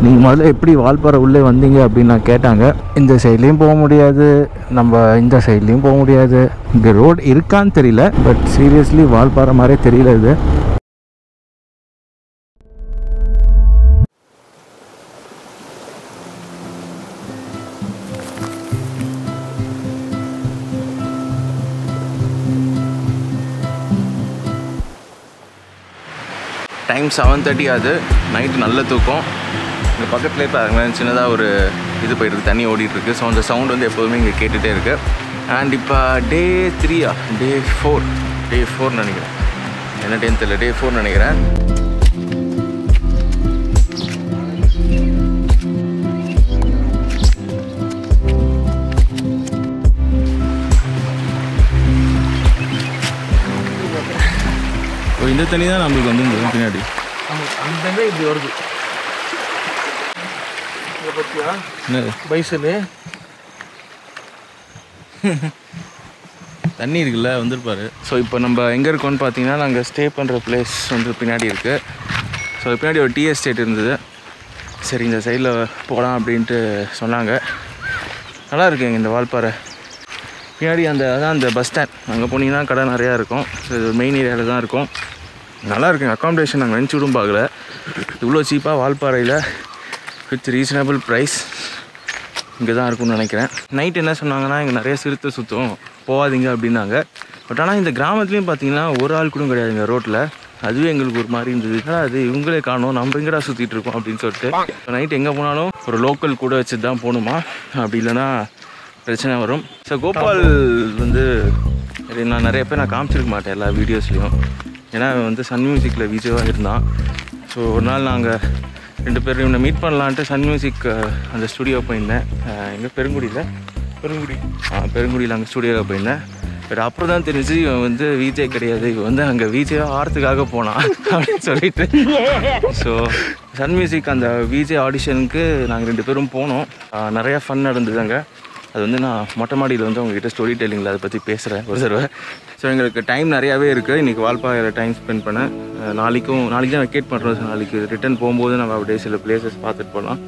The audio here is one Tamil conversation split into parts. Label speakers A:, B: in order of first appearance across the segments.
A: நீங்கள் முதல்ல எப்படி வால்பாறை உள்ளே வந்தீங்க அப்படின்னு நான் கேட்டாங்க இந்த சைட்லேயும் போக முடியாது நம்ம இந்த சைட்லேயும் போக முடியாது இங்கே ரோடு இருக்கான்னு தெரியல பட் சீரியஸ்லி வால்பாறை மாதிரியே தெரியல இது டைம் செவன் தேர்ட்டி ஆகுது நைட்டு நல்ல தூக்கம் இங்கே பக்கத்துலேயே பாருங்களேன் சின்னதாக ஒரு இது போயிட்டு தண்ணி ஓடிட்டு இருக்கு ஸோ அந்த சவுண்ட் வந்து எப்போதுமே இங்கே கேட்டுகிட்டே இருக்கு அண்ட் இப்போ டே த்ரீயா டே ஃபோர் டே ஃபோர் நினைக்கிறேன் என்ன டேன்னு தெரியல டே ஃபோர் நினைக்கிறேன் ஓ இந்த தண்ணி தான் நம்மளுக்கு வந்து இந்த பின்னாடி
B: ஆமாம் அங்கங்கே இப்படி வருது இதை பற்றியா
A: என்னது
B: பைசனு
A: தண்ணி இருக்குல்ல வந்திருப்பாரு ஸோ இப்போ நம்ம எங்கே இருக்கோம்னு பார்த்தீங்கன்னா நாங்கள் ஸ்டே பண்ணுற பிளேஸ் வந்து பின்னாடி இருக்குது ஸோ பின்னாடி ஒரு டீ எஸ்டேட் இருந்தது சரி இந்த சைடில் போகலாம் அப்படின்ட்டு சொன்னாங்க நல்லா இருக்குங்க இந்த வால்பாறை பின்னாடி அந்த அதான் அந்த பஸ் ஸ்டாண்ட் அங்கே போனீங்கன்னா கடை நிறையா இருக்கும் ஸோ இது மெயின் ஏரியாவில் தான் இருக்கும் நல்லா இருக்குங்க அக்காமடேஷன் நாங்கள் நினச்சி விடும் பார்க்கல இவ்வளோ சீப்பாக வால்பாறையில் வித் ரீசனபிள் ப்ரைஸ் இங்கே தான் இருக்கும்னு நினைக்கிறேன் நைட் என்ன சொன்னாங்கன்னா இங்கே நிறைய சிறுத்தை சுற்றும் போகாதீங்க அப்படின்னாங்க பட் ஆனால் இந்த கிராமத்துலேயும் பார்த்தீங்கன்னா ஒரு ஆள் கூட கிடையாதுங்க ரோட்டில் அதுவே எங்களுக்கு ஒரு மாதிரி இருந்தது என்னடா அது இவங்களே காணோம் நம்ம எங்கடா சுற்றிட்டு இருக்கோம் அப்படின்னு சொல்லிட்டு நைட் எங்கே போனாலும் ஒரு லோக்கல் கூட வச்சு தான் போகணுமா அப்படி இல்லைன்னா பிரச்சனை வரும் ஸோ கோபால் வந்து இது நான் நிறைய பேர் நான் காமிச்சிருக்க மாட்டேன் எல்லா வீடியோஸ்லேயும் ஏன்னா அவன் வந்து சன் மியூசிக்கில் விஜயவாக இருந்தான் ஸோ ஒரு நாள் நாங்கள் ரெண்டு பேரும் இவனை மீட் பண்ணலான்ட்டு சன் மியூசிக் அஹ், அந்த ஸ்டுடியோ போயிருந்தேன் எங்கே பெருங்குடியில் பெருங்குடி ஆ பெருங்குடியில் அங்கே ஸ்டுடியோவில் போயிருந்தேன் பட் அப்புறம் தான் தெரிஞ்சு இவன் வந்து விஜய் கிடையாது இவன் வந்து அங்கே விஜய் ஆடுறதுக்காக போனான் அப்படின்னு சொல்லிட்டு ஸோ சன் மியூசிக் அந்த விஜய் ஆடிஷனுக்கு நாங்கள் ரெண்டு பேரும் போனோம் ஆஹ் நிறையா ஃபன் நடந்தது அங்கே அது வந்து நான் மொட்டை மாடியில் வந்து உங்ககிட்ட ஸ்டோரி டெல்லிங்கில் அதை பற்றி பேசுகிறேன் ஒரு தடவை ஸோ எங்களுக்கு டைம் நிறையாவே இருக்குது இன்றைக்கி வால்பாறையில் டைம் ஸ்பெண்ட் பண்ணேன் அஹ் நாளைக்கும் நாளைக்கு தான் வெக்கேட் பண்ணுறோம் ஸோ நாளைக்கு ரிட்டர்ன் போகும்போது நம்ம அப்படியே சில பிளேசஸ் பார்த்துட்டு போகலாம்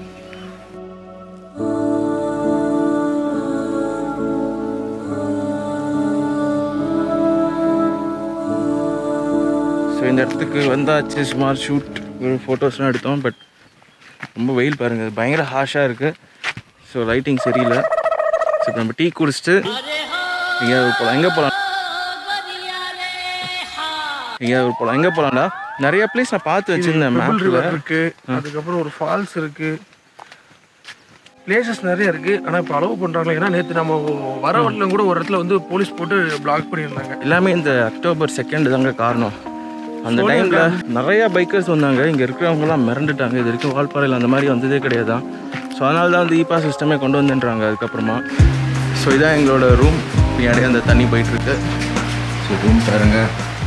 A: ஸோ இந்த இடத்துக்கு வந்தாச்சு சுமார் ஷூட் ஒரு ஃபோட்டோஸ்லாம் எடுத்தோம் பட் ரொம்ப வெயில் பாருங்கள் பயங்கர ஹாஷாக இருக்குது ஸோ லைட்டிங் சரியில்லை ஸோ இப்போ நம்ம டீ குடிச்சிட்டு எங்கேயாவது போகலாம் எங்கே போகலாம் எங்கேயாவது போகலாம் எங்கே போகலாம்டா நிறைய பிளேஸ் நான் பார்த்து வச்சுருந்தேன்
B: பெபிள்
A: மேப்பில்
B: ரிவர் இருக்கு அதுக்கப்புறம் ஒரு ஃபால்ஸ் இருக்கு பிளேசஸ் நிறைய இருக்கு ஆனா இப்போ அலோவ் பண்றாங்களா ஏன்னா நேற்று நம்ம வர வழியில கூட ஒரு இடத்துல வந்து போலீஸ் போட்டு பிளாக் பண்ணியிருந்தாங்க
A: எல்லாமே இந்த அக்டோபர் செகண்ட் தாங்க காரணம் அந்த டைமில் நிறையா பைக்கர்ஸ் வந்தாங்க இங்கே இருக்கிறவங்கலாம் மிரண்டுட்டாங்க இது வரைக்கும் வால்பாறையில் அந்த மாதிரி வந்ததே கிடையாதான் ஸோ அதனால தான் வந்து இபா சிஸ்டமே கொண்டு வந்துன்றாங்க அதுக்கப்புறமா ஸோ இதான் எங்களோட ரூம் பின்னாடி அந்த தண்ணி போயிட்டுருக்கு ஸோ ரூம் பாருங்க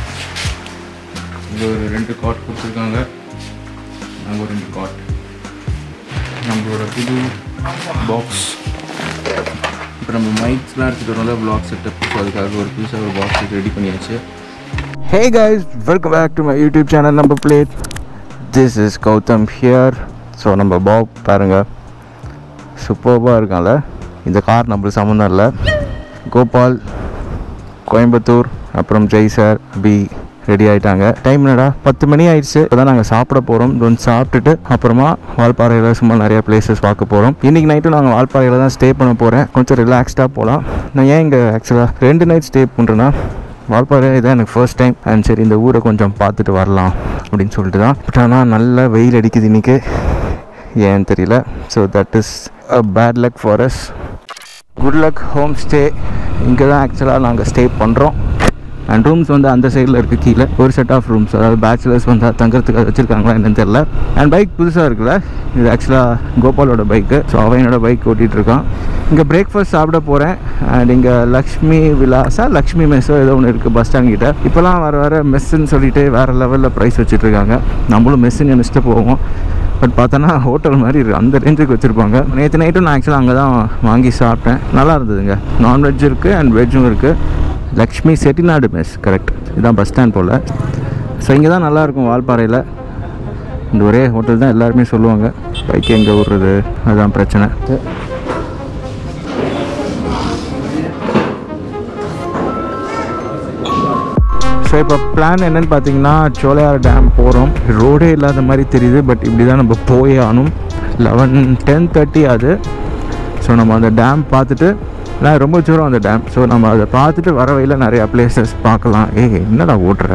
A: இங்கே ஒரு ரெண்டு காட் கொடுத்துருக்காங்க அங்கே ஒரு ரெண்டு காட் நம்மளோட புது பாக்ஸ் இப்போ நம்ம மைக்ஸ்லாம் எடுத்துகிட்டு வரோம்ல ப்ளாக் செட்டப் ஸோ அதுக்காக ஒரு புதுசாக ஒரு பாக்ஸ் ரெடி பண்ணியாச்சு hey guys welcome back to my YouTube channel நம்ம பிளேட் this is Gautham here so நம்ம பாப் பாருங்க சூப்பர்பாக இருக்கான்ல இந்த கார் நம்மளுக்கு சம்மந்தம் இல்லை கோபால் கோயம்புத்தூர் அப்புறம் ஜெய் சார் பி ரெடி ஆயிட்டாங்க டைம் என்னடா பத்து மணி ஆயிடுச்சு இப்போதான் நாங்கள் சாப்பிட போகிறோம் வந்து சாப்பிட்டுட்டு அப்புறமா வால்பாறையில் சும்மா நிறைய பிளேசஸ் பார்க்க போகிறோம் இன்னைக்கு நைட்டு நாங்கள் வால்பாறையில் தான் ஸ்டே பண்ண போகிறேன் கொஞ்சம் ரிலாக்ஸ்டாக போகலாம் நான் ஏன் இங்கே ஆக்சுவலாக ரெண்டு நைட் ஸ்டே பண்ணுறேன்னா வால்பாறை இதான் எனக்கு ஃபர்ஸ்ட் டைம் அண்ட் சரி இந்த ஊரை கொஞ்சம் பார்த்துட்டு வரலாம் அப்படின்னு சொல்லிட்டு தான் பட் ஆனால் நல்ல வெயில் அடிக்குது இன்னைக்கு ஏன்னு தெரியல so that is a bad luck for us good luck home stay இங்கே தான் ஆக்சுவலாக நாங்கள் ஸ்டே பண்ணுறோம் அண்ட் ரூம்ஸ் வந்து அந்த சைடில் இருக்குது கீழே ஒரு செட் ஆஃப் ரூம்ஸ் அதாவது பேச்சுலர்ஸ் வந்து தங்குறதுக்கு வச்சுருக்காங்களா என்னன்னு தெரில அண்ட் பைக் புதுசாக இருக்குல்ல இது ஆக்சுவலாக கோபாலோட பைக்கு ஸோ அவன் என்னோட பைக் ஓட்டிகிட்டு இருக்கான் இங்கே பிரேக்ஃபாஸ்ட் சாப்பிட போகிறேன் அண்ட் இங்கே லக்ஷ்மி விலாஸா லக்ஷ்மி மெஸ்ஸோ ஏதோ ஒன்று இருக்குது பஸ் ஸ்டாண்ட் கிட்ட இப்போலாம் வர வர மெஸ்ஸுன்னு சொல்லிட்டு வேறு லெவலில் ப்ரைஸ் வச்சுட்ருக்காங்க நம்மளும் மெஸ்ஸுன்னு நினச்சிட்டு போவோம் பட் பார்த்தோன்னா ஹோட்டல் மாதிரி இருக்குது அந்த ரேஞ்சுக்கு வச்சுருப்பாங்க நேற்று நைட்டும் நான் ஆக்சுவலாக அங்கே தான் வாங்கி சாப்பிட்டேன் நல்லா இருந்ததுங்க நான்வெஜ் இருக்குது அண்ட் வெஜ்ஜும் இருக்குது லக்ஷ்மி செட்டிநாடு மெஸ் கரெக்ட் இதுதான் பஸ் ஸ்டாண்ட் போல் ஸோ இங்கே தான் நல்லாயிருக்கும் வால்பாறையில் இந்த ஒரே ஹோட்டல் தான் எல்லாருமே சொல்லுவாங்க பைக் எங்கே விடுறது அதுதான் பிரச்சனை ஸோ இப்போ பிளான் என்னன்னு பார்த்தீங்கன்னா சோலையார் டேம் போகிறோம் ரோடே இல்லாத மாதிரி தெரியுது பட் இப்படி தான் நம்ம போயே ஆகணும் லெவன் டென் தேர்ட்டி அது ஸோ நம்ம அந்த டேம் பார்த்துட்டு நான் ரொம்ப தூரம் அந்த டேம் ஸோ நம்ம அதை பார்த்துட்டு வர வழியில் நிறையா பிளேசஸ் பார்க்கலாம் ஏய் என்னடா ஓட்டுற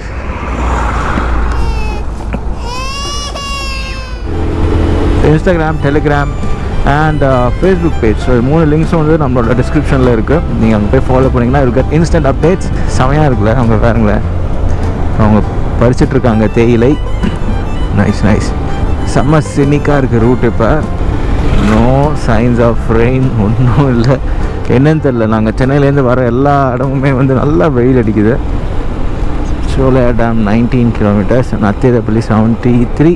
A: Instagram Telegram and Facebook page so மூணு லிங்க்ஸும் வந்து நம்மளோட டிஸ்கிரிப்ஷனில் இருக்குது நீங்கள் அங்கே போய் ஃபாலோ பண்ணிங்கன்னா இருக்க இன்ஸ்டன்ட் அப்டேட்ஸ் செமையாக இருக்குல்ல அவங்க பாருங்களேன் அவங்க பறிச்சிட்டு இருக்காங்க தேயிலை நைஸ் நைஸ் செம்ம சினிக்காக இருக்குது ரூட் இப்போ நோ சைன்ஸ் ஆஃப் ரெயின் ஒன்றும் இல்லை என்னன்னு தெரில நாங்கள் சென்னையிலேருந்து வர எல்லா இடமுமே வந்து நல்லா வெயில் அடிக்குது சோலையா டேம் நைன்டீன் கிலோமீட்டர்ஸ் நத்திரப்பள்ளி செவன்ட்டி த்ரீ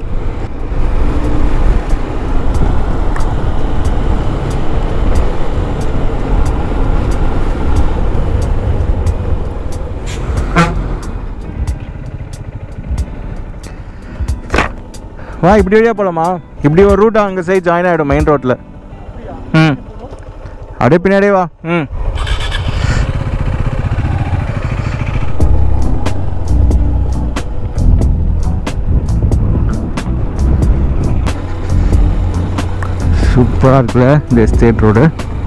A: வா இப்படி வழியாக போகலாமா இப்படி ஒரு ரூட் அங்கே சைட் ஜாயின் ஆகிடும் மெயின் ரோட்டில் ம் அப்படியே பின்னாடியே வா ம் சூப்பராக இருக்குல்ல இந்த எஸ்டேட் ரோடு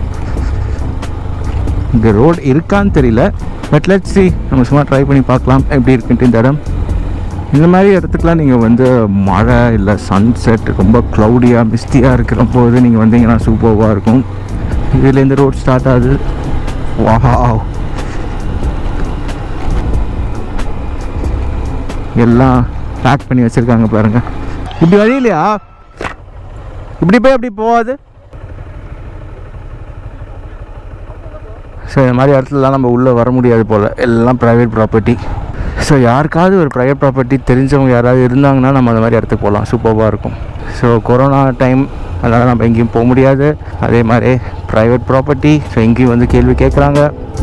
A: இந்த ரோடு இருக்கான்னு தெரியல பட் லெட் சி நம்ம சும்மா ட்ரை பண்ணி பார்க்கலாம் எப்படி இருக்குன்ட்டு இந்த இடம் இந்த மாதிரி இடத்துக்குலாம் நீங்கள் வந்து மழை இல்லை சன்செட் ரொம்ப க்ளவுடியாக மிஸ்டியாக இருக்கிற போது நீங்கள் வந்தீங்கன்னா சூப்பராக இருக்கும் இதுலேருந்து ரோட் ஸ்டார்ட் ஆகுது வாவ் எல்லாம் பேக் பண்ணி வச்சுருக்காங்க பாருங்க இப்படி வழி இல்லையா இப்படி போய் அப்படி போகாது ஸோ இந்த மாதிரி இடத்துலலாம் நம்ம உள்ளே வர முடியாது போல் எல்லாம் ப்ரைவேட் ப்ராப்பர்ட்டி ஸோ யாருக்காவது ஒரு ப்ரைவேட் ப்ராப்பர்ட்டி தெரிஞ்சவங்க யாராவது இருந்தாங்கன்னா நம்ம அந்த மாதிரி இடத்துக்கு போகலாம் சூப்பராக இருக்கும் ஸோ கொரோனா டைம் அதனால் நம்ம எங்கேயும் போக முடியாது அதே மாதிரி ப்ரைவேட் ப்ராப்பர்ட்டி ஸோ எங்கேயும் வந்து கேள்வி கேட்குறாங்க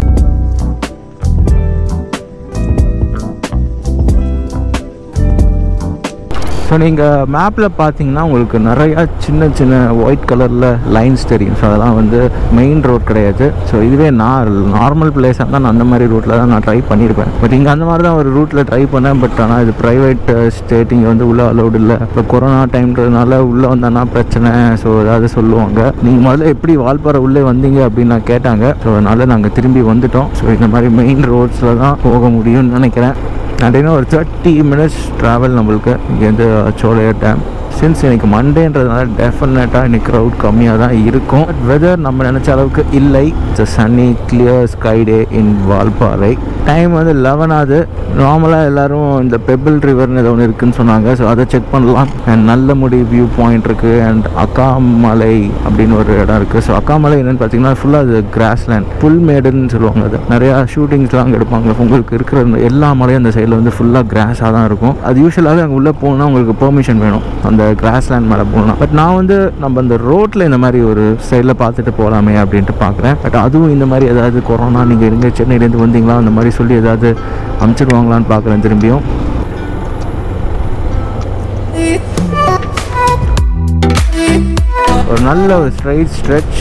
A: ஸோ நீங்கள் மேப்பில் பார்த்தீங்கன்னா உங்களுக்கு நிறையா சின்ன சின்ன ஒயிட் கலரில் லைன்ஸ் தெரியும் ஸோ அதெல்லாம் வந்து மெயின் ரோட் கிடையாது ஸோ இதுவே நான் நார்மல் பிளேஸாக இருந்தால் நான் அந்த மாதிரி ரூட்டில் தான் நான் ட்ரை பண்ணியிருப்பேன் பட் இங்கே அந்த மாதிரி தான் ஒரு ரூட்டில் ட்ரை பண்ணேன் பட் ஆனால் இது ப்ரைவேட் ஸ்டேட் இங்கே வந்து உள்ளே அலௌடு இல்லை இப்போ கொரோனா டைம்ன்றதுனால உள்ளே வந்தோன்னா பிரச்சனை ஸோ ஏதாவது சொல்லுவாங்க நீங்கள் முதல்ல எப்படி வால்பாறை உள்ளே வந்தீங்க அப்படின்னு நான் கேட்டாங்க ஸோ அதனால் நாங்கள் திரும்பி வந்துட்டோம் ஸோ இந்த மாதிரி மெயின் ரோட்ஸில் தான் போக முடியும்னு நினைக்கிறேன் அப்படின்னா ஒரு தேர்ட்டி மினிட்ஸ் ட்ராவல் நம்மளுக்கு இங்கேருந்து சோலையர் டேம் சின்ஸ் இன்னைக்கு மண்டேன்றதுனால டெஃபினட்டாக இன்னைக்கு க்ரௌட் கம்மியாக தான் இருக்கும் பட் வெதர் நம்ம நினச்ச அளவுக்கு இல்லை it's sunny clear sky day in Valparai time வந்து லெவன் ஆகுது நார்மலாக எல்லாரும் இந்த பெபிள் ரிவர்னு ஏதோ ஒன்று இருக்குன்னு சொன்னாங்க ஸோ அதை செக் பண்ணலாம் அண்ட் நல்லமுடி வியூ பாயிண்ட் இருக்குது அண்ட் அக்காமலை அப்படின்னு ஒரு இடம் இருக்குது ஸோ அக்காமலை என்னென்னு பார்த்தீங்கன்னா ஃபுல்லாக அது கிராஸ்லேண்ட் புல்மேடுன்னு சொல்லுவாங்க அது நிறையா ஷூட்டிங்ஸ்லாம் அங்கே எடுப்பாங்க உங்களுக்கு இருக்கிற இந்த எல்லா மலையும் அந்த சைடில் வந்து ஃபுல்லாக கிராஸாக தான் இருக்கும் அது யூஸ்வலாகவே அங்கே உள்ளே போகணுன்னா உங்களுக்கு பெர்மிஷன் வேணும் அந்த கிராஸ்லேண்ட் மேலே போகணும் பட் நான் வந்து நம்ம அந்த ரோட்டில் இந்த மாதிரி ஒரு சைடில் பார்த்துட்டு போகலாமே அப்படின்ட்டு பார்க்குறேன் பட் அதுவும் இந்த மாதிரி ஏதாவது கொரோனா நீங்கள் எங்கே சென்னையிலேருந்து வந்தீங்களா அந்த மாதிரி சொல்லி ஏதாவது அமுச்சிடுவாங்களான்னு பார்க்குறேன் திரும்பியும் ஒரு நல்ல ஒரு ஸ்ட்ரைட் ஸ்ட்ரெச்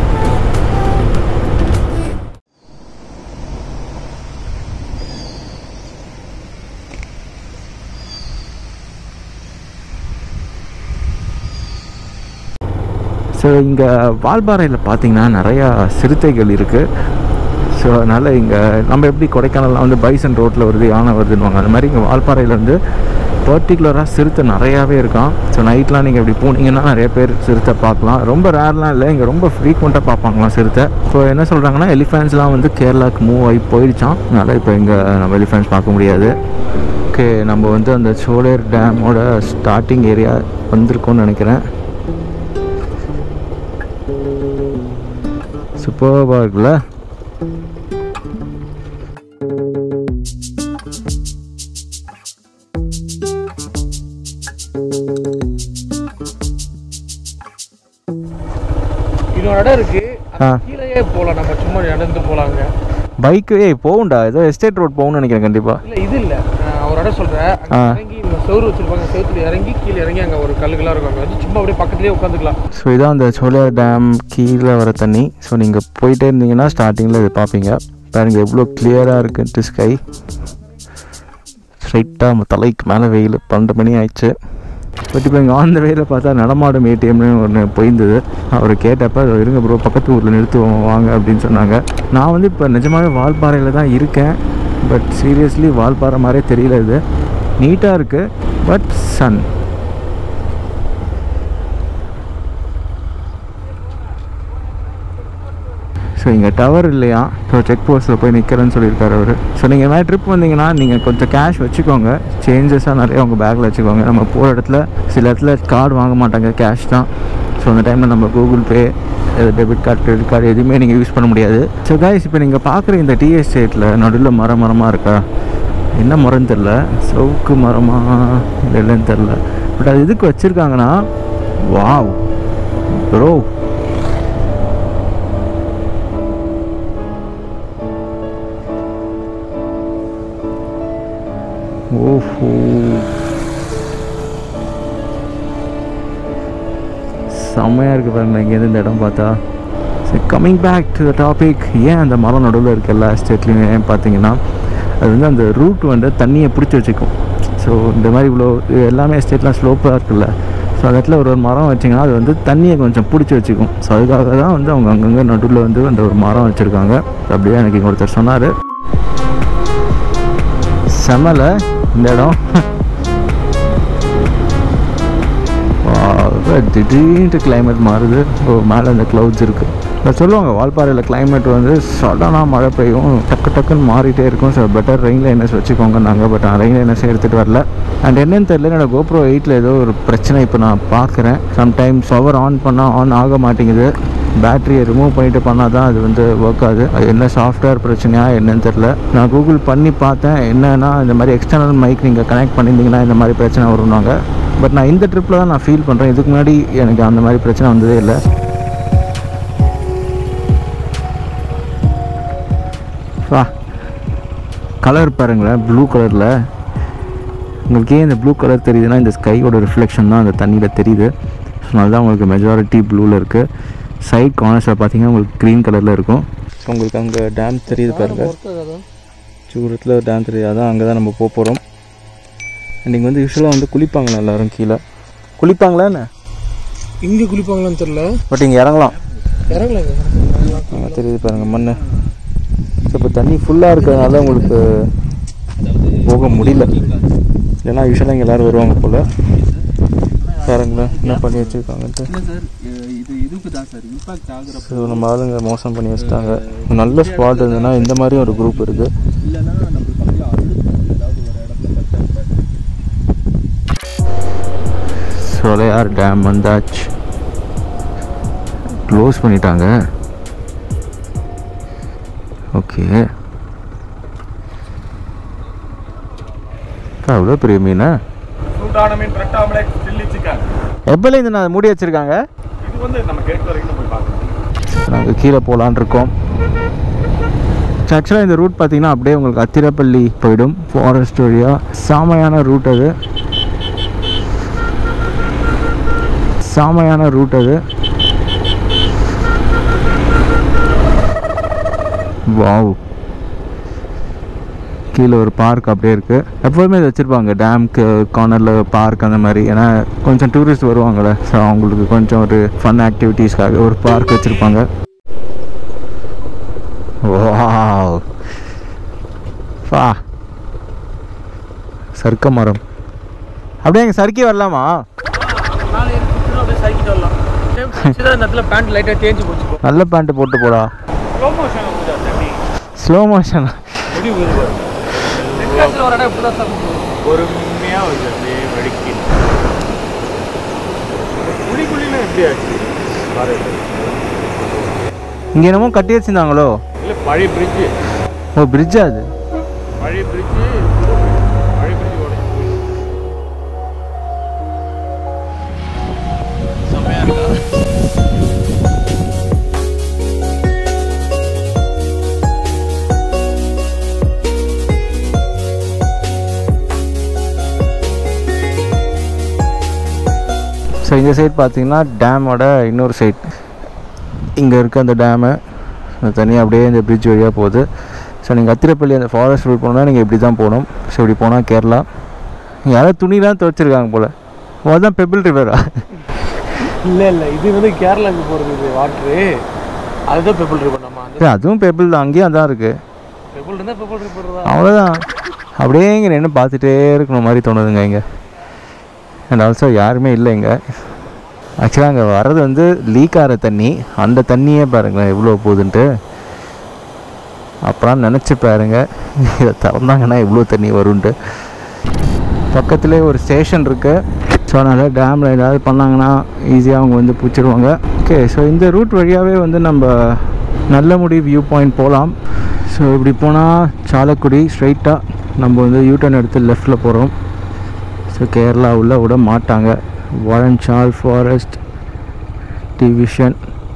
A: ஸோ இங்கே வால்பாறையில் பார்த்தீங்கன்னா நிறையா சிறுத்தைகள் இருக்குது ஸோ அதனால் இங்கே நம்ம எப்படி கொடைக்கானல்லாம் வந்து பைசன் ரோட்டில் வருது யானை வருதுன்னுவாங்க அந்த மாதிரி இங்கே வால்பாறையில் வந்து பர்டிகுலராக சிறுத்தை நிறையாவே இருக்கான் ஸோ நைட்லாம் நீங்கள் இப்படி போனீங்கன்னா நிறைய பேர் சிறுத்தை பார்க்கலாம் ரொம்ப ரேர்லாம் இல்லை இங்கே ரொம்ப ஃப்ரீக்வெண்ட்டாக பார்ப்பாங்களாம் சிறுத்தை ஸோ என்ன சொல்கிறாங்கன்னா எலிஃபென்ட்ஸ்லாம் வந்து கேரளாவுக்கு மூவ் ஆகி போயிடுச்சான் அதனால் இப்போ இங்கே நம்ம எலிஃபென்ட்ஸ் பார்க்க முடியாது ஓகே நம்ம வந்து அந்த சோழர் டேமோட ஸ்டார்டிங் ஏரியா வந்திருக்கோம்னு நினைக்கிறேன் சூப்பராக இருக்குல்ல
B: இன்னொரு இடம் இருக்கு
A: ஆ.
B: அது கீழேயே போகலாம் நம்ம சும்மா நடந்து போலாங்க
A: பைக்கு ஏய் போகும்டா ஏதோ எஸ்டேட் ரோட் போகணும்னு நினைக்கிறேன் கண்டிப்பாக
B: இல்ல இது இல்ல நான் ஒரு இடம் சொல்றேன் அங்க
A: ஆ.
B: இறங்கி இவங்க செவுரு வச்சிருப்பாங்க செவுத்துல இறங்கி கீழே இறங்கி அங்கே ஒரு கல்லுகளாக இருக்கும் அங்கே வந்து சும்மா அப்படியே பக்கத்துலேயே உட்காந்துக்கலாம்
A: ஸோ இதான் அந்த சோலையார் டேம் கீழே வர தண்ணி ஸோ நீங்கள் போயிட்டே இருந்தீங்கன்னா ஸ்டார்டிங்கில் இது பார்ப்பீங்க பாருங்க எவ்வளோ கிளியராக இருக்குன்ட்டு ஸ்கை ஸ்ட்ரைட்டாக நம்ம தலைக்கு மேலே வெயில் பன்னெண்டு மணி ஆயிடுச்சு பட் இப்போ இங்கே ஆன் த வேல பார்த்தா நடமாடும் ஏடிஎம்னு ஒன்று போயிருந்தது அவர் கேட்டப்ப "இதோ இருங்க ப்ரோ பக்கத்து ஊரில் நிறுத்துவோம் வாங்க அப்படின்னு சொன்னாங்க நான் வந்து இப்போ நிஜமாவே வால்பாறையில் தான் இருக்கேன் பட் சீரியஸ்லி வால்பாறை மாதிரியே தெரியல இது நீட்டாக இருக்குது பட் சன் ஸோ இங்கே டவர் இல்லையா ஸோ செக் போஸ்ட்டில் போய் நிற்கிறேன்னு சொல்லியிருக்காரு அவர் ஸோ நீங்கள் மாதிரி ட்ரிப் வந்தீங்கன்னா நீங்கள் கொஞ்சம் கேஷ் வச்சுக்கோங்க சேஞ்சஸாக நிறைய உங்கள் பேக்கில் வச்சுக்கோங்க நம்ம போகிற இடத்துல சில இடத்துல கார்டு வாங்க மாட்டாங்க கேஷ் தான் ஸோ அந்த டைமில் நம்ம Google pay debit card credit card எதுவுமே நீங்கள் யூஸ் பண்ண முடியாது ஸோ கைஸ் இப்போ நீங்கள் பார்க்குற இந்த டீ எஸ்டேட்டில் நடுவில் மரம் மரமாக இருக்கா என்ன மரம்னு தெரில சவுக்கு மரமா இல்லை இல்லைன்னு தெரில பட் அது எதுக்கு வச்சுருக்காங்கன்னா வாவ் ப்ரோ ஓஹோ செம்மையாக இருக்குது பாருங்க இங்கேருந்து இந்த இடம் பார்த்தா சரி coming back to the topic ஏன் அந்த மரம் நடுவில் இருக்க எல்லா ஸ்டேட்லேயும் ஏன் பார்த்தீங்கன்னா அது வந்து அந்த ரூட் வந்து தண்ணியை பிடிச்சி வச்சுக்கும் ஸோ இந்த மாதிரி இவ்வளோ இது எல்லாமே ஸ்டேட்லாம் ஸ்லோப்பாக இருக்குல்ல ஸோ அந்த இடத்துல ஒரு ஒரு மரம் வச்சிங்கன்னா அது வந்து தண்ணியை கொஞ்சம் பிடிச்சி வச்சுக்கும் ஸோ அதுக்காக தான் வந்து அவங்க அங்கங்கே நடுவில் வந்து அந்த ஒரு மரம் வச்சுருக்காங்க அப்படியே எனக்கு இங்க ஒருத்தர் சொன்னார் செமல இந்த இடம் Wow, திடீர்னு climate மாறுது ஓ மேலே அந்த clouds இருக்குது இப்போ சொல்லுவாங்க வால்பாறையில் climate வந்து சடனாக மழை பெய்யும் டக்கு டக்குன்னு மாறிட்டே இருக்கும் ஸோ பெட்டர் ரெயின் லைனர்ஸ் வச்சுக்கோங்க நாங்கள் பட் ரெயின் லைனர்ஸ் எடுத்துகிட்டு வரல அண்ட் என்னன்னு தெரியல என்னோட கோப்ரோ எயிட்டில் ஏதோ ஒரு பிரச்சனை இப்போ நான் பார்க்குறேன் சம்டைம்ஸ் பவர் ஆன் பண்ணால் ஆன் ஆக மாட்டேங்குது பேட்டரியை ரிமூவ் பண்ணிட்டு பண்ணால் தான் அது வந்து ஒர்க் ஆகுது அது என்ன சாஃப்ட்வேர் பிரச்சனையா என்னன்னு தெரில நான் கூகுள் பண்ணி பார்த்தேன் என்னன்னா இந்த மாதிரி எக்ஸ்டர்னல் மைக் நீங்கள் கனெக்ட் பண்ணியிருந்தீங்கன்னா இந்த மாதிரி பிரச்சனை வரும்னாங்க பட் நான் இந்த ட்ரிப்பில் தான் நான் ஃபீல் பண்ணுறேன் இதுக்கு முன்னாடி எனக்கு அந்த மாதிரி பிரச்சனை வந்ததே இல்லை வா கலர் பாருங்களேன் ப்ளூ கலரில் உங்களுக்கு ஏன் இந்த ப்ளூ கலர் தெரியுதுன்னா இந்த ஸ்கையோட ரிஃப்ளெக்ஷன் தான் அந்த தண்ணியில் தெரியுது ஸோ அதனால தான் உங்களுக்கு மெஜாரிட்டி ப்ளூவில் இருக்குது சைட் கார்னர்ஸில் பார்த்தீங்கன்னா உங்களுக்கு க்ரீன் கலரில் இருக்கும் உங்களுக்கு அங்கே டேம் தெரியுது பாருங்கள் தூரத்தில் டேம் தெரியுது அதான் அங்கே தான் நம்ம போக போகிறோம் அண்ட் இங்கே வந்து யூஸ்வலாக வந்து குளிப்பாங்களா எல்லாரும் கீழே குளிப்பாங்களா என்ன
B: இங்கே குளிப்பாங்களான்னு தெரில
A: பட் இங்கே இறங்கலாம்
B: இறங்கலாங்க
A: அங்கே தெரியுது பாருங்கள் மண் ஸோ இப்போ தண்ணி ஃபுல்லாக இருக்கிறதுனால உங்களுக்கு போக முடியல இல்லைன்னா யூஸ்வலாக இங்கே எல்லோரும் வருவாங்க போல் பாருங்களேன் என்ன பண்ணி வச்சுருக்காங்கன்ட்டு
C: சார் இது இதுக்கு தான் சார் இம்பாக்ட் ஆகுற
A: ஸோ நம்ம ஆளுங்க மோசம் பண்ணி வச்சுட்டாங்க நல்ல ஸ்பாட் இருந்ததுன்னா இந்த மாதிரி ஒரு குரூப் இருக்குது
C: இல்லைன்னா நம்மளுக்கு அப்படியே அழுத்தம் ஏதாவது ஒரு இடத்துல பட்டா
A: சொலையார் டேம் வந்தாச்சு க்ளோஸ் பண்ணிட்டாங்க ஓகே அவ்வளோ பெரிய மீனா
D: சூடான மீன் பிரெட் ஆம்லெட் சில்லி சிக்கன்
A: எப்போல இந்த நான் மூடி வச்சுருக்காங்க
D: இது வந்து நம்ம கேட் வரைக்கும் போய் பார்க்கணும்
A: நாங்கள் கீழே போகலான் இருக்கோம் ஆக்சுவலாக இந்த ரூட் பார்த்தீங்கன்னா அப்படியே உங்களுக்கு அத்திரப்பள்ளி போயிடும் ஃபாரஸ்ட் வழியா சாமையான ரூட் அது சாமையான ரூட் அது வாவ் கீழே ஒரு பார்க் அப்படியே இருக்குது எப்போதுமே இது வச்சுருப்பாங்க டேம்க்கு கார்னரில் பார்க் அந்த மாதிரி ஏன்னா கொஞ்சம் டூரிஸ்ட் வருவாங்கள்ல ஸோ அவங்களுக்கு கொஞ்சம் ஒரு ஃபன் ஆக்டிவிட்டீஸ்க்காக ஒரு பார்க் வச்சுருப்பாங்க வாவ் பா சர்க்க மரம் அப்படியே எங்கள் சறுக்கி வரலாமா
B: நாலு ஏறி சுற்றிலும் அப்படியே சைக்கிட்டு வரலாம் தான் இந்த இடத்துல பேண்ட் லைட்டாக தேஞ்சு போச்சு
A: நல்ல பேண்ட்டு போட்டு போடா
D: ஸ்லோ மோஷன் வந்து தண்ணி
A: ஸ்லோ மோஷன்
D: எப்படி வருது
B: தென்காசியில் ஒரு இடம் இப்படி தான் சார் இருக்கும்.
D: பொறுமையாக வருது அப்படியே வடிக்கி குழிக்குழின்னு எப்படி ஆச்சு பாருங்க
A: இங்கே என்னமோ கட்டி வச்சுருந்தாங்களோ
D: இல்லை பழைய பிரிட்ஜு
A: ஓ பிரிட்ஜா அது
D: பழைய பிரிட்ஜு பழைய பிரிட்ஜ் உடஞ்சி போய்
A: ஸோ இந்த சைட் பார்த்தீங்கன்னா டேமோட இன்னொரு சைட் இங்கே இருக்க அந்த டேமு அந்த தண்ணி அப்படியே இந்த பிரிட்ஜ் வழியாக போகுது ஸோ நீங்கள் அத்திரப்பள்ளி அந்த ஃபாரஸ்ட் ரூட் போகணுன்னா நீங்கள் இப்படி தான் போகணும் ஸோ இப்படி போனால் கேரளா இங்கே யாராவது துணிலாம் துவைச்சிருக்காங்க போல் அதுதான் பெபிள் ரிவரா
B: இல்லை இல்லை இது வந்து கேரளாவுக்கு போகிறது இது வாட்ரு அதுதான் பெப்பல் ரிவர் நம்ம அந்த
A: ஏய், அதுவும் பெபிள் தான் அங்கேயும் அதான் இருக்குது
B: பெப்பல் இருந்தால் பெப்பல் ரிவர் தான்
A: அவ்வளோதான் அப்படியே இங்கே நின்று பார்த்துட்டே இருக்கணும் மாதிரி தோணுதுங்க இங்கே அண்ட் ஆல்சோ யாருமே இல்லை இங்கே ஆக்சுவலாக அங்கே வர்றது வந்து லீக் ஆகிற தண்ணி அந்த தண்ணியே பாருங்களேன் எவ்வளோ போகுதுன்ட்டு அப்புறம் நினச்சி பாருங்க இதை திறந்தாங்கன்னா எவ்வளோ தண்ணி வரும்ன்ட்டு பக்கத்துலேயே ஒரு ஸ்டேஷன் இருக்குது ஸோ அதனால் டேமில் ஏதாவது பண்ணாங்கன்னா ஈஸியாக அவங்க வந்து பிடிச்சிருவாங்க ஓகே ஸோ இந்த ரூட் வழியாகவே வந்து நம்ம நல்லமுடி வியூ பாயிண்ட் போகலாம் ஸோ இப்படி போனால் சாலக்குடி ஸ்ட்ரைட்டாக நம்ம வந்து யூட்டர்ன் எடுத்து லெஃப்டில் போகிறோம் ஸோ கேரளா உள்ள விட மாட்டாங்க வாழஞ்சால் ஃபாரஸ்ட் டிவிஷன்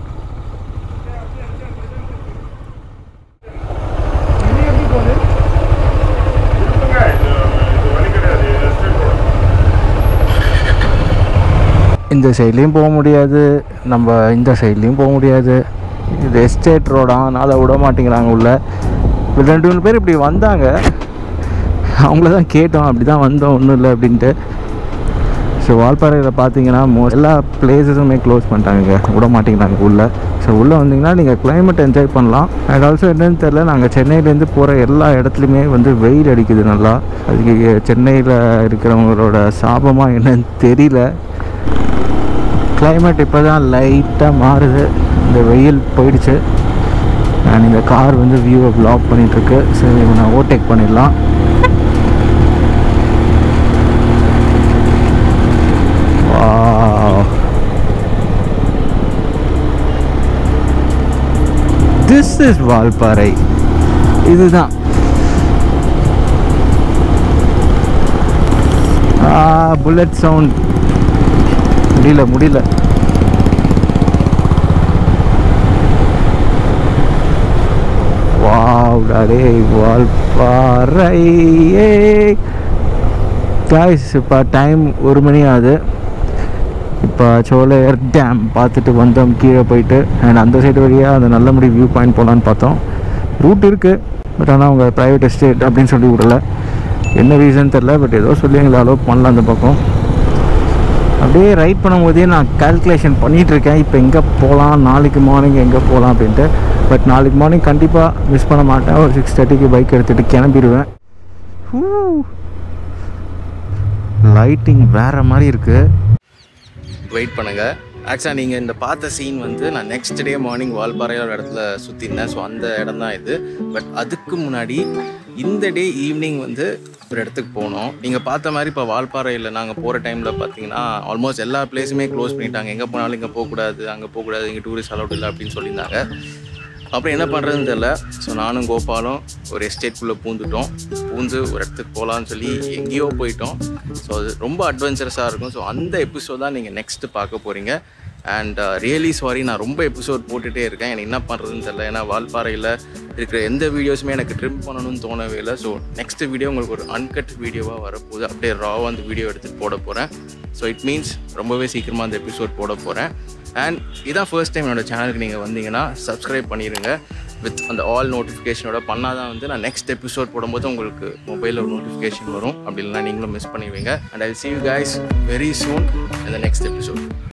A: இந்த சைட்லேயும் போக முடியாது நம்ம இந்த சைட்லேயும் போக முடியாது இது எஸ்டேட் ரோடா அதனால் விட மாட்டேங்கிறாங்க உள்ள இப்ப ரெண்டு மூணு பேர் இப்படி வந்தாங்க அவங்கள தான் கேட்டோம் அப்படி தான் வந்தோம் ஒன்றும் இல்லை அப்படின்ட்டு ஸோ வால்பாறையில் பார்த்தீங்கன்னா மோ எல்லா பிளேஸஸுமே க்ளோஸ் பண்ணிட்டாங்க விட மாட்டேங்கிறாங்க உள்ளே ஸோ உள்ளே வந்தீங்கன்னா நீங்கள் climate என்ஜாய் பண்ணலாம் அண்ட் ஆல்சோ என்னன்னு தெரில நாங்கள் சென்னையிலேருந்து போகிற எல்லா இடத்துலையுமே வந்து வெயில் அடிக்குது நல்லா அதுக்கு சென்னையில் இருக்கிறவங்களோட சாபமாக என்னன்னு தெரியல climate இப்போ தான் லைட்டாக மாறுது இந்த வெயில் போயிடுச்சு நான் இந்த கார் வந்து வியூவை பிளாக் பண்ணிகிட்ருக்கு சரி இதை நான் ஓவர்டேக் பண்ணிடலாம் திஸ் இஸ் வால்பாறை இதுதான் புல்லட் சவுண்ட் முடியல முடியல வாவ் டே வால்பாறை காய்ஸ் இப்போ டைம் ஒரு மணி ஆகுது இப்போ சோலையர் டேம் பார்த்துட்டு வந்தோம் கீழே போயிட்டு அண்ட் அந்த சைடு வழியாக அந்த நல்லமுடி வியூ பாயிண்ட் போகலான்னு பார்த்தோம் ரூட் இருக்குது பட் ஆனால் அவங்க ப்ரைவேட் எஸ்டேட் அப்படின்னு சொல்லி விடல என்ன ரீசன் தெரில பட் ஏதோ சொல்லி எங்களை அலோவ் பண்ணல அந்த பக்கம் அப்படியே ரைட் பண்ணும்போதே நான் கால்குலேஷன் பண்ணிகிட்டு இருக்கேன் இப்போ எங்கே போகலாம் நாளைக்கு மார்னிங் எங்கே போகலாம் அப்படின்ட்டு பட் நாளைக்கு மார்னிங் கண்டிப்பாக மிஸ் பண்ண மாட்டேன் ஒரு சிக்ஸ் தேர்ட்டிக்கு பைக் எடுத்துகிட்டு கிளம்பிடுவேன் லைட்டிங் வேறு மாதிரி இருக்குது வெயிட் பண்ணுங்கள் ஆக்சுவலாக நீங்கள் இந்த பார்த்த சீன் வந்து நான் நெக்ஸ்ட் டே மார்னிங் வால்பாறையில் ஒரு இடத்துல சுற்றிருந்தேன் ஸோ அந்த இடம் தான் இது பட் அதுக்கு முன்னாடி இந்த டே ஈவினிங் வந்து ஒரு இடத்துக்கு போனோம் நீங்கள் பார்த்த மாதிரி இப்போ வால்பாறையில் நாங்கள் போகிற டைமில் பார்த்தீங்கன்னா ஆல்மோஸ்ட் எல்லா பிளேஸுமே க்ளோஸ் பண்ணிட்டாங்க எங்கே போனாலும் இங்கே போகக்கூடாது அங்கே போகக்கூடாது இங்கே டூரிஸ்ட் அலௌட் இல்லை அப்படின்னு சொல்லியிருந்தாங்க அப்புறம் என்ன பண்ணுறதுன்னு தெரில ஸோ நானும் கோபாலும் ஒரு எஸ்டேட்குள்ளே பூந்துட்டோம் பூந்து ஒரு இடத்துக்கு போகலான்னு சொல்லி எங்கேயோ போயிட்டோம் ஸோ அது ரொம்ப அட்வென்ச்சரஸாக இருக்கும் ஸோ அந்த எபிசோட் தான் நீங்கள் நெக்ஸ்ட்டு பார்க்க போகிறீங்க அண்ட் ரியலி சாரி நான் ரொம்ப எபிசோட் போட்டுகிட்டே இருக்கேன் எனக்கு என்ன பண்ணுறதுன்னு தெரில ஏன்னா வால்பாறையில் இருக்கிற எந்த வீடியோஸுமே எனக்கு ட்ரிம் பண்ணணும்னு தோணவே இல்லை ஸோ நெக்ஸ்ட் வீடியோ உங்களுக்கு ஒரு அன்கட் வீடியோவாக வரப்போகுது அப்படியே ராவாக அந்த வீடியோ எடுத்துகிட்டு போட போகிறேன் ஸோ இட் மீன்ஸ் ரொம்பவே சீக்கிரமாக அந்த எபிசோட் போட போகிறேன் அண்ட் இதான் ஃபர்ஸ்ட் டைம் என்னோட சேனலுக்கு நீங்கள் வந்தீங்கன்னா சப்ஸ்கிரைப் பண்ணிடுங்க வித் அந்த ஆல் நோட்டிஃபிகேஷனோட பண்ணால் தான் வந்து நான் நெக்ஸ்ட் எபிசோட் போடும்போது உங்களுக்கு மொபைலில் ஒரு நோட்டிஃபிகேஷன் வரும் அப்படி இல்லைனா நீங்களும் மிஸ் பண்ணிடுவீங்க and I see you guys very soon in the next episode